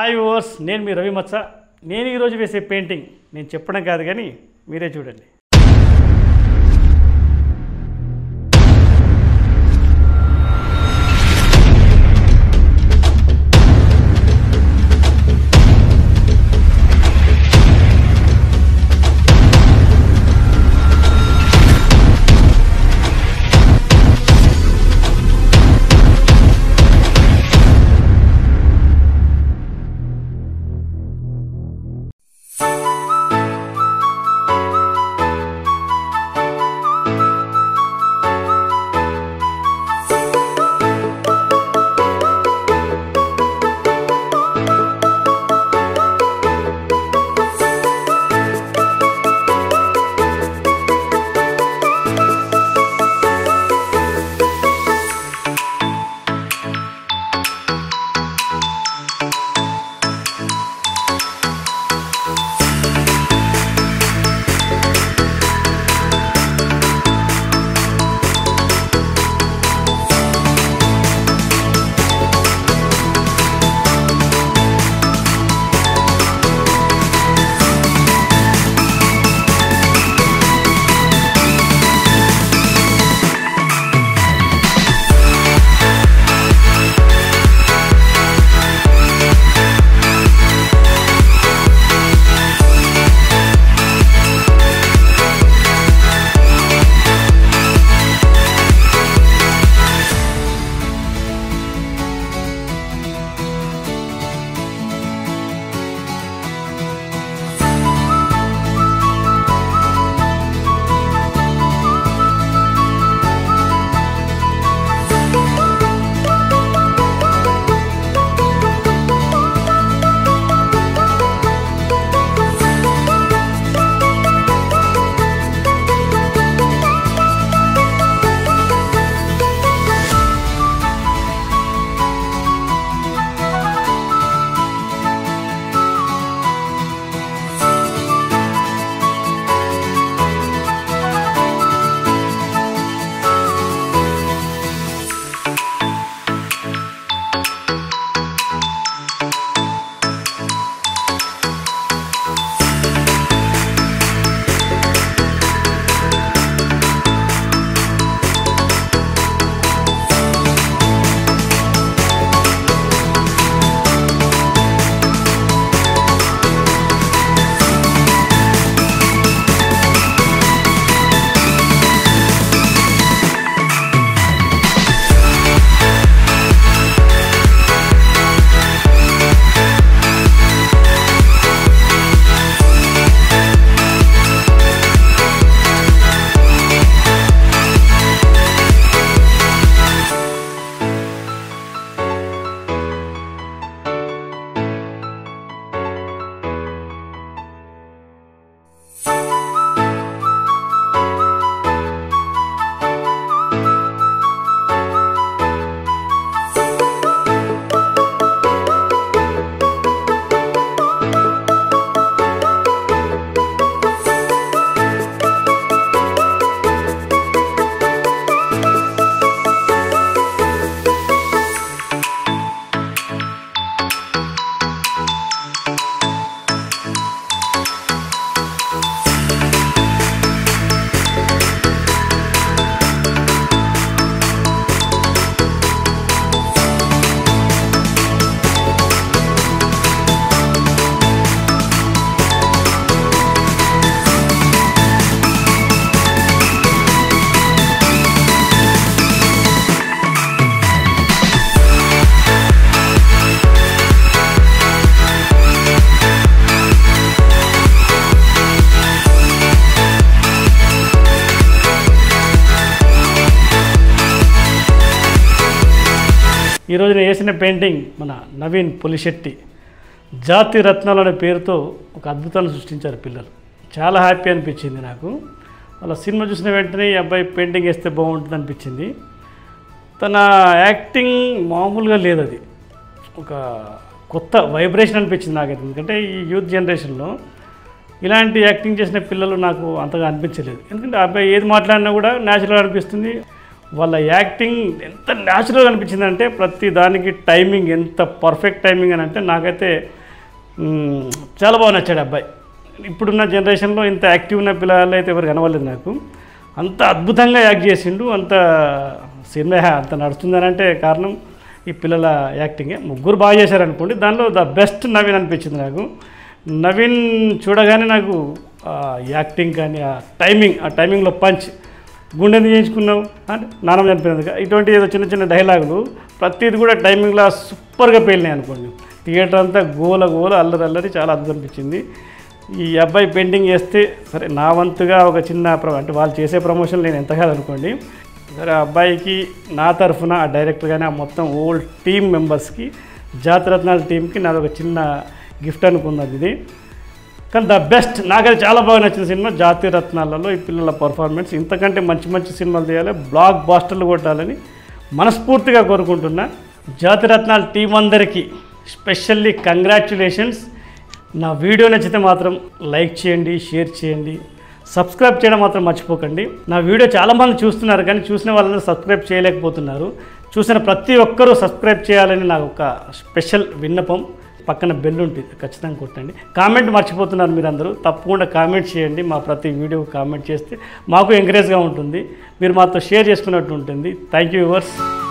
hi overs నేను మీ రవి మత్స నేను ఈరోజు వేసే పెయింటింగ్ నేను చెప్పడం కాదు కానీ మీరే చూడండి ఈరోజు నేను వేసిన పెయింటింగ్ మన నవీన్ పులిశెట్టి జాతి రత్నాలు అనే పేరుతో ఒక అద్భుతాన్ని సృష్టించారు పిల్లలు చాలా హ్యాపీ అనిపించింది నాకు వాళ్ళ సినిమా చూసిన వెంటనే ఈ అబ్బాయి పెయింటింగ్ వేస్తే బాగుంటుంది అనిపించింది తన యాక్టింగ్ మామూలుగా లేదు అది ఒక కొత్త వైబ్రేషన్ అనిపించింది నాకైతే ఎందుకంటే ఈ యూత్ జనరేషన్లో ఇలాంటి యాక్టింగ్ చేసిన పిల్లలు నాకు అంతగా అనిపించలేదు ఎందుకంటే ఆ అబ్బాయి ఏది మాట్లాడినా కూడా న్యాచురల్ అనిపిస్తుంది వాళ్ళ యాక్టింగ్ ఎంత న్యాచురల్ అనిపించింది అంటే ప్రతి దానికి టైమింగ్ ఎంత పర్ఫెక్ట్ టైమింగ్ అని అంటే నాకైతే మ్, చాలా బాగా నచ్చాడు అబ్బాయి ఇప్పుడున్న జనరేషన్లో ఇంత యాక్టివ్ ఉన్న పిల్లలు అయితే ఎవరు కనవలేదు నాకు అంత అద్భుతంగా యాక్ట్ చేసిండు అంత సినిమా అంత నడుస్తుందని అంటే కారణం ఈ పిల్లల యాక్టింగే ముగ్గురు బాగా చేశారనుకోండి దానిలో ద బెస్ట్ నవీన్ అనిపించింది నాకు నవీన్ చూడగానే నాకు ఆ యాక్టింగ్ కానీ ఆ టైమింగ్ ఆ టైమింగ్లో పంచ్ గుండెని చేయించుకున్నావు అంటే నాన్నమ్మ చనిపోయినందుకు ఇటువంటి ఏదో చిన్న చిన్న డైలాగులు ప్రతిది కూడా టైమింగ్లో సూపర్గా పేలినాయి అనుకోండి థియేటర్ అంతా గోల గోల అల్లరి అల్లరి చాలా అద్భుతం అనిపించింది ఈ అబ్బాయి పెయింటింగ్ చేస్తే సరే నా వంతుగా ఒక చిన్న ప్ర- అంటే వాళ్ళు చేసే ప్రమోషన్ నేను ఎంత కాదనుకోండి సరే ఆ అబ్బాయికి నా తరఫున ఆ డైరెక్టర్ కానీ ఆ మొత్తం ఓల్డ్ టీమ్ మెంబర్స్కి జాతిరత్నాల టీంకి నాది ఒక చిన్న గిఫ్ట్ అనుకున్నది ఇది కానీ ద బెస్ట్ నాకైతే చాలా బాగా నచ్చిన సినిమా జాతీయ రత్నాలలో ఈ పిల్లల పర్ఫార్మెన్స్ ఇంతకంటే మంచి మంచి సినిమాలు తీయాలి బ్లాక్ బాస్టర్లు కొట్టాలని మనస్ఫూర్తిగా కోరుకుంటున్నా జాతి రత్నాల టీం అందరికీ స్పెషల్లీ కంగ్రాచ్యులేషన్స్ నా వీడియో నచ్చితే మాత్రం లైక్ చేయండి షేర్ చేయండి సబ్స్క్రైబ్ చేయడం మాత్రం మర్చిపోకండి నా వీడియో చాలామంది చూస్తున్నారు కానీ చూసిన వాళ్ళందరూ సబ్స్క్రైబ్ చేయలేకపోతున్నారు చూసిన ప్రతి ఒక్కరూ సబ్స్క్రైబ్ చేయాలని నాకు ఒక స్పెషల్ విన్నపం పక్కన బెల్ ఉంటుంది ఖచ్చితంగా కొట్టండి కామెంట్ మర్చిపోతున్నారు మీరందరూ తప్పకుండా కామెంట్ చేయండి మా ప్రతి వీడియో కామెంట్ చేస్తే మాకు ఎంకరేజ్గా ఉంటుంది మీరు మాతో షేర్ చేసుకున్నట్టు ఉంటుంది థ్యాంక్ యూ యువర్స్